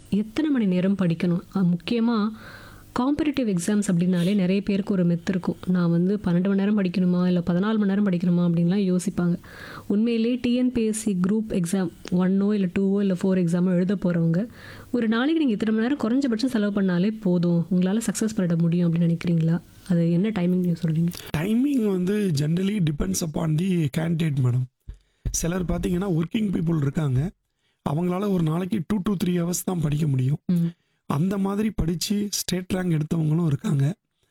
எத்தனை மணி நேரம் படிக்கணும் முக்கியமாக காம்படிட்டிவ் எக்ஸாம்ஸ் அப்படின்னாலே நிறைய பேருக்கு ஒரு மெத்து இருக்கும் நான் வந்து பன்னெண்டு மணி நேரம் படிக்கணுமா இல்லை பதினாலு மணி நேரம் படிக்கணுமா அப்படின்லாம் யோசிப்பாங்க உண்மையிலே டிஎன்பிஎஸ்சி குரூப் எக்ஸாம் ஒன்னோ இல்லை டூவோ இல்லை ஃபோர் எக்ஸாமோ எழுத போகிறவங்க ஒரு நாளைக்கு நீங்கள் இத்தனை மணி நேரம் குறைஞ்சபட்சம் செலவு பண்ணாலே போதும் உங்களால் சக்ஸஸ் பண்ணிட முடியும் அப்படின்னு நினைக்கிறீங்களா அது என்ன டைமிங் நீங்கள் சொல்கிறீங்க டைமிங் வந்து generally depends upon the candidate madam சிலர் பார்த்தீங்கன்னா ஒர்க்கிங் பீப்புள் இருக்காங்க அவங்களால ஒரு நாளைக்கு டூ to த்ரீ ஹவர்ஸ் தான் படிக்க முடியும் ம் அந்த மாதிரி படித்து ஸ்டேட் ரேங்க் எடுத்தவங்களும் இருக்காங்க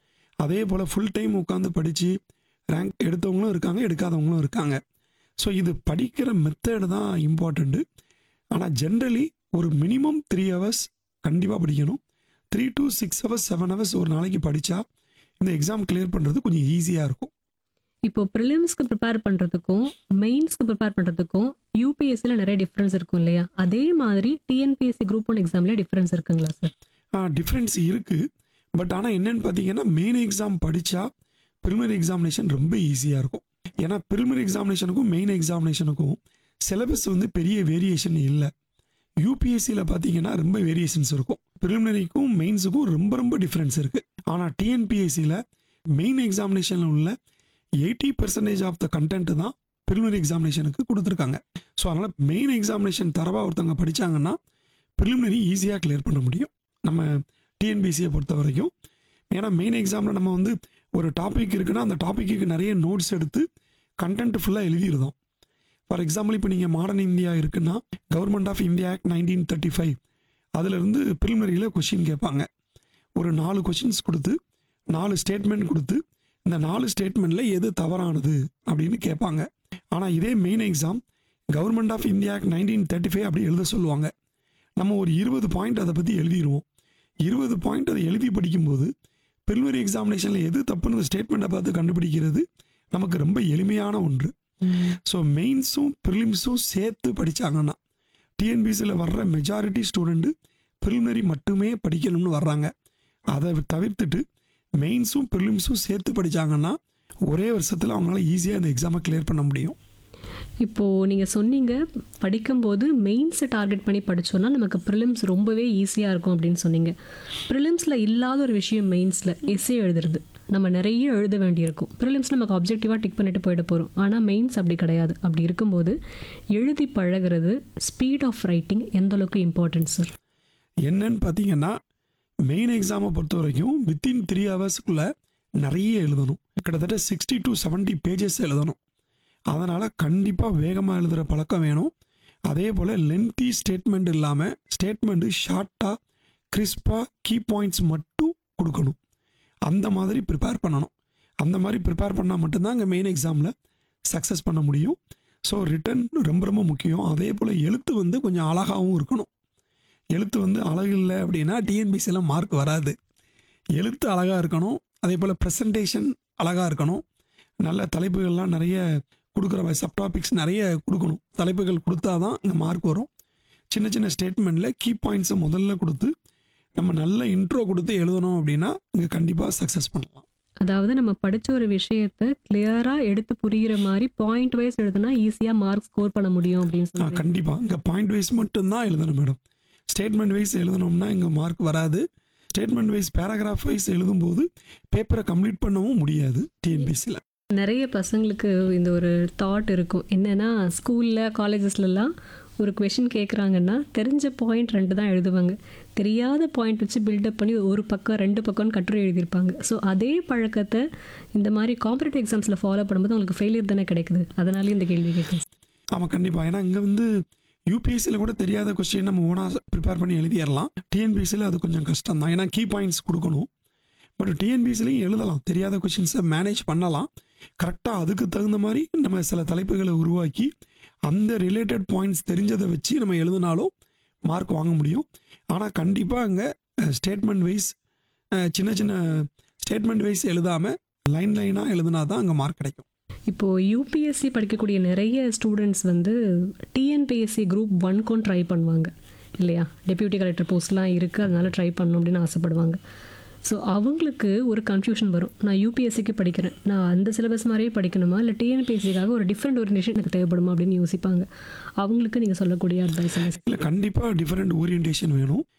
அதே போல் ஃபுல் டைம் உட்காந்து படித்து ரேங்க் எடுத்தவங்களும் இருக்காங்க எடுக்காதவங்களும் இருக்காங்க ஸோ இது படிக்கிற மெத்தடு தான் இம்பார்ட்டண்ட்டு ஆனால் ஜென்ரலி ஒரு மினிமம் த்ரீ ஹவர்ஸ் கண்டிப்பாக படிக்கணும் three to six hours seven hours ஒரு நாளைக்கு படித்தா இந்த எக்ஸாம் கிளியர் பண்ணுறது கொஞ்சம் ஈஸியாக இருக்கும் இப்போ ப்ரிலிம்ஸ்க்கு ப்ரிப்பேர் பண்ணுறதுக்கும் மெயின்ஸ்க்கு ப்ரிப்பேர் பண்ணுறதுக்கும் யூபிஎஸ்சியில் நிறைய டிஃப்ரென்ஸ் இருக்கும் இல்லையா அதே மாதிரி டிஎன்பிஎஸ்சி குரூப் ஒன் எக்ஸாம்ல டிஃப்ரென்ஸ் இருக்குங்களா சார் டிஃப்ரென்ஸ் இருக்குது பட் ஆனால் என்னன்னு பார்த்தீங்கன்னா மெயின் எக்ஸாம் படித்தா ப்ரிலிமினரி எக்ஸாமினேஷன் ரொம்ப ஈஸியாக இருக்கும் ஏன்னா ப்ரிலிமினரி எக்ஸாமினேஷனுக்கும் மெயின் எக்ஸாமினேஷனுக்கும் சிலபஸ் வந்து பெரிய வேரியேஷன் இல்லை யூபிஎஸ்சியில் பார்த்தீங்கன்னா ரொம்ப வேரியேஷன்ஸ் இருக்கும் ப்ரிலிமினரிக்கும் மெயின்ஸுக்கும் ரொம்ப ரொம்ப டிஃப்ரென்ஸ் இருக்குது ஆனால் டிஎன்பிஎஸ்சியில் மெயின் எக்ஸாமினேஷனில் உள்ள eighty percentage of the content தான் ப்ரிலிமினரி எக்ஸாமினேஷனுக்கு கொடுத்துருக்காங்க ஸோ அதனால் மெயின் எக்ஸாமினேஷன் தரவாக ஒருத்தவங்க படித்தாங்கன்னா ப்ரிலிமினரி ஈஸியாக கிளியர் பண்ண முடியும் நம்ம டிஎன்பிசியை பொறுத்த வரைக்கும் ஏன்னா மெயின் எக்ஸாமில் நம்ம வந்து ஒரு டாபிக் இருக்குன்னா அந்த டாப்பிக்கு நிறைய நோட்ஸ் எடுத்து கண்டென்ட் ஃபுல்லாக எழுதிருந்தோம் ஃபார் எக்ஸாம்பிள் இப்போ நீங்கள் மாடர்ன் இந்தியா இருக்குன்னா government of India act nineteen thirty five அதிலிருந்து ப்ரிலிமினரியில் கொஷின் கேட்பாங்க ஒரு நாலு கொஷின்ஸ் கொடுத்து நாலு ஸ்டேட்மெண்ட் கொடுத்து இந்த நாலு ஸ்டேட்மெண்ட்டில் எது தவறானது அப்படின்னு கேட்பாங்க ஆனால் இதே main exam government of India act nineteen thirty five அப்படி எழுத சொல்லுவாங்க நம்ம ஒரு இருபது பாயிண்ட் அதை பற்றி எழுதிடுவோம் இருபது பாயிண்ட் அதை எழுதி படிக்கும்போது ப்ரிலிமினரி எக்ஸாமினேஷனில் எது தப்புன்னு ஸ்டேட்மெண்ட்டை பார்த்து கண்டுபிடிக்கிறது நமக்கு ரொம்ப எளிமையான ஒன்று ஸோ மெயின்ஸும் ப்ரிலிம்ஸும் சேர்த்து படித்தாங்கன்னா டிஎன்பிசியில் வர்ற மெஜாரிட்டி ஸ்டூடெண்ட்டு ப்ரிலிமினரி மட்டுமே படிக்கணும்னு வர்றாங்க அதை தவிர்த்துட்டு மெயின்ஸும் ப்ரிலிம்ஸும் சேர்த்து படித்தாங்கன்னா ஒரே வருஷத்தில் அவங்களால ஈஸியாக அந்த எக்ஸாமை கிளியர் பண்ண முடியும் இப்போது நீங்கள் சொன்னீங்க படிக்கும்போது மெயின்ஸை டார்கெட் பண்ணி படித்தோன்னா நமக்கு ப்ரிலிம்ஸ் ரொம்பவே ஈஸியாக இருக்கும் அப்படின்னு சொன்னீங்க ப்ரிலிம்ஸில் இல்லாத ஒரு விஷயம் மெயின்ஸில் எஸ்ஸே எழுதுறது நம்ம நிறைய எழுத வேண்டியிருக்கும் ப்ரிலிம்ஸ் நமக்கு அப்ஜெக்டிவாக டிக் பண்ணிட்டு போயிட போகிறோம் ஆனால் மெயின்ஸ் அப்படி கிடையாது அப்படி இருக்கும்போது எழுதி பழகிறது ஸ்பீட் ஆஃப் ரைட்டிங் எந்த அளவுக்கு இம்பார்ட்டன்ட் சார் என்னன்னு பார்த்தீங்கன்னா மெயின் எக்ஸாமை பொறுத்த வரைக்கும் வித்தின் த்ரீ ஹவர்ஸ்க்குள்ளே நிறைய எழுதணும் கிட்டத்தட்ட சிக்ஸ்டி டு 70 பேஜஸ் எழுதணும் அதனால் கண்டிப்பாக வேகமாக எழுதுகிற பழக்கம் வேணும் அதே போல் லென்த்தி ஸ்டேட்மெண்ட் இல்லாமல் ஸ்டேட்மெண்ட்டு ஷார்ட்டாக கிறிஸ்பாக கீ பாயிண்ட்ஸ் மட்டும் கொடுக்கணும் அந்த மாதிரி ப்ரிப்பேர் பண்ணணும் அந்த மாதிரி ப்ரிப்பேர் பண்ணால் மட்டும்தான் இங்கே மெயின் எக்ஸாமில் சக்ஸஸ் பண்ண முடியும் ஸோ ரிட்டன் ரொம்ப ரொம்ப முக்கியம் அதே போல் எழுத்து வந்து கொஞ்சம் அழகாகவும் இருக்கணும் எழுத்து வந்து அழகு இல்லை அப்படின்னா டிஎன்பிசியில் மார்க் வராது எழுத்து அழகாக இருக்கணும் அதே போல் ப்ரெசன்டேஷன் அழகாக இருக்கணும் நல்ல தலைப்புகள்லாம் நிறைய கொடுக்குற சப்டாபிக்ஸ் நிறைய கொடுக்கணும் தலைப்புகள் கொடுத்தா தான் இங்கே மார்க் வரும் சின்ன சின்ன ஸ்டேட்மெண்ட்டில் கீ பாயிண்ட்ஸை முதல்ல கொடுத்து நம்ம நல்ல இன்ட்ரோ கொடுத்து எழுதணும் அப்படின்னா இங்கே கண்டிப்பாக சக்ஸஸ் பண்ணலாம் அதாவது நம்ம படித்த ஒரு விஷயத்தை கிளியராக எடுத்து புரிகிற மாதிரி பாயிண்ட் வைஸ் எழுதுனா ஈஸியாக மார்க் ஸ்கோர் பண்ண முடியும் அப்படின்னு ஆ சொல்லுங்க கண்டிப்பாக இங்கே பாயிண்ட் வைஸ் மட்டும்தான் எழுதணும் மேடம் ஸ்டேட்மெண்ட் வைஸ் எழுதணும்னா இங்கே மார்க் வராது ஸ்டேட்மெண்ட் வைஸ் பேராகிராஃப் வைஸ் எழுதும்போது பேப்பரை கம்ப்ளீட் பண்ணவும் முடியாது டிஎன்பிசியில் நிறைய பசங்களுக்கு இந்த ஒரு தாட் இருக்கும் என்னன்னா ஸ்கூலில் காலேஜஸ்லலாம் ஒரு கொஷின் கேட்குறாங்கன்னா தெரிஞ்ச பாயிண்ட் ரெண்டு தான் எழுதுவாங்க தெரியாத பாயிண்ட் வச்சு பில்டப் பண்ணி ஒரு பக்கம் ரெண்டு பக்கம்னு கட்டுரை எழுதியிருப்பாங்க ஸோ அதே பழக்கத்தை இந்த மாதிரி காம்படிட்டிவ் எக்ஸாம்ஸில் ஃபாலோ பண்ணும்போது உங்களுக்கு ஃபெயிலியர் தானே கிடைக்குது அதனாலே இந்த கேள்வி கேட்குறேன் ஆமாம் கண்டிப்பாக ஏன்னா இங்கே வந்து யூபிஎஸ்சியில் கூட தெரியாத கொஸ்டின் நம்ம ஓனாக ப்ரிப்பேர் பண்ணி எழுதிடலாம் டிஎன்பிஎஸ்சியில் அது கொஞ்சம் கஷ்டம் தான் ஏன்னா கீ பாயிண்ட்ஸ் கொடுக்கணும் பட் டிஎன்பிஎஸ்சிலையும் எழுதலாம் தெரியாத கொஷின்ஸை மேனேஜ் பண்ணலாம் கரெக்டாக அதுக்கு தகுந்த மாதிரி நம்ம சில தலைப்புகளை உருவாக்கி அந்த ரிலேட்டட் பாயிண்ட்ஸ் தெரிஞ்சதை வச்சு நம்ம எழுதினாலும் மார்க் வாங்க முடியும் ஆனால் கண்டிப்பாக அங்கே ஸ்டேட்மெண்ட் வைஸ் சின்ன சின்ன ஸ்டேட்மெண்ட் வைஸ் எழுதாமல் லைன் லைனாக எழுதினா தான் அங்கே மார்க் கிடைக்கும் இப்போது யூபிஎஸ்சி படிக்கக்கூடிய நிறைய ஸ்டூடெண்ட்ஸ் வந்து டிஎன்பிஎஸ்சி குரூப் ஒன்க்கும் ட்ரை பண்ணுவாங்க இல்லையா டெப்யூட்டி கலெக்டர் போஸ்ட்லாம் இருக்குது அதனால ட்ரை பண்ணணும் அப்படின்னு ஆசைப்படுவாங்க ஸோ அவங்களுக்கு ஒரு கன்ஃபியூஷன் வரும் நான் யூபிஎஸ்சிக்கு படிக்கிறேன் நான் அந்த சிலபஸ் மாதிரியே படிக்கணுமா இல்லை டிஎன்பிஎஸ்சிக்காக ஒரு டிஃப்ரெண்ட் ஓரியன்டேஷன் எனக்கு தேவைப்படுமா அப்படின்னு யோசிப்பாங்க அவங்களுக்கு நீங்கள் சொல்லக்கூடிய அட்வைஸ் என்ன இல்லை கண்டிப்பாக டிஃப்ரெண்ட் ஓரியன்டேஷன் வேணும்